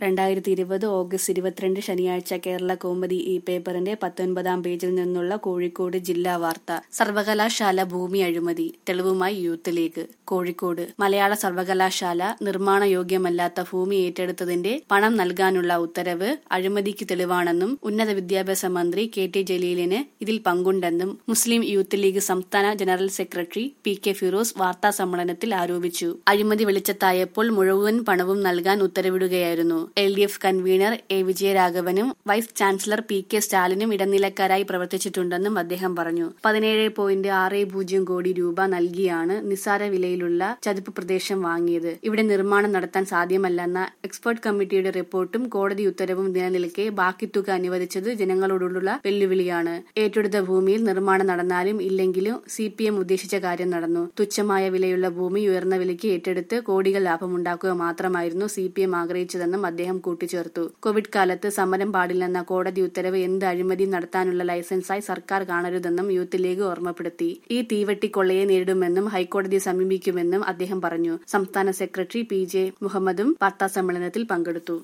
രണ്ടായിരത്തി ഇരുപത് ഓഗസ്റ്റ് ഇരുപത്തിരണ്ട് ശനിയാഴ്ച കേരള കൗമുദി ഈ പേപ്പറിന്റെ പത്തൊൻപതാം പേജിൽ നിന്നുള്ള കോഴിക്കോട് ജില്ലാ വാർത്ത സർവകലാശാല ഭൂമി അഴിമതി തെളിവുമായി യൂത്ത് ലീഗ് കോഴിക്കോട് മലയാള സർവകലാശാല നിർമ്മാണ യോഗ്യമല്ലാത്ത ഭൂമി ഏറ്റെടുത്തതിന്റെ പണം നൽകാനുള്ള ഉത്തരവ് അഴിമതിക്ക് തെളിവാണെന്നും ഉന്നത വിദ്യാഭ്യാസ മന്ത്രി കെ ടി ജലീലിന് ഇതിൽ പങ്കുണ്ടെന്നും മുസ്ലിം യൂത്ത് ലീഗ് സംസ്ഥാന general secretary P K Firoz വാർത്താ സമ്മേളനത്തിൽ ആരോപിച്ചു അഴിമതി വെളിച്ചത്തായപ്പോൾ മുഴുവൻ പണവും നൽകാൻ ഉത്തരവിടുകയായിരുന്നു L D F convener A വിജയരാഘവനും വൈസ് ചാൻസലർ പി കെ സ്റ്റാലിനും ഇടനിലക്കാരായി പ്രവർത്തിച്ചിട്ടുണ്ടെന്നും അദ്ദേഹം പറഞ്ഞു പതിനേഴ് പോയിന്റ് ആറ് പൂജ്യം കോടി രൂപ നൽകിയാണ് നിസ്സാര വിലയിലുള്ള ചതുപ്പ് പ്രദേശം വാങ്ങിയത് ഇവിടെ നിർമ്മാണം നടത്താൻ സാധ്യമല്ലെന്ന എക്സ്പെർട്ട് കമ്മിറ്റിയുടെ റിപ്പോർട്ടും കോടതി ഉത്തരവും നിലനിൽക്കെ ബാക്കി തുക അനുവദിച്ചത് ജനങ്ങളോടുള്ള വെല്ലുവിളിയാണ് ഏറ്റെടുത്ത ഭൂമിയിൽ നിർമ്മാണം നടന്നാലും ഇല്ലെങ്കിലും സി പി എം ഉദ്ദേശിച്ച കാര്യം നടന്നു തുച്ഛമായ വിലയുള്ള ഭൂമി ഉയർന്ന വിലയ്ക്ക് ഏറ്റെടുത്ത് കോടികൾ ലാഭമുണ്ടാക്കുക മാത്രമായിരുന്നു സി പി എം ആഗ്രഹിച്ചതെന്നും അദ്ദേഹം കൂട്ടിച്ചേർത്തു കോവിഡ് കാലത്ത് സമരം പാടില്ലെന്ന കോടതി ഉത്തരവ് എന്ത് അഴിമതി നടത്താനുള്ള ലൈസൻസായി സർക്കാർ കാണരുതെന്നും യൂത്ത് ലീഗ് ഓർമ്മപ്പെടുത്തി ഈ തീവെട്ടിക്കൊള്ളയെ നേരിടുമെന്നും ഹൈക്കോടതിയെ സമീപിക്കുമെന്നും അദ്ദേഹം പറഞ്ഞു സംസ്ഥാന സെക്രട്ടറി പി ജെ മുഹമ്മദും വാർത്താ സമ്മേളനത്തിൽ പങ്കെടുത്തു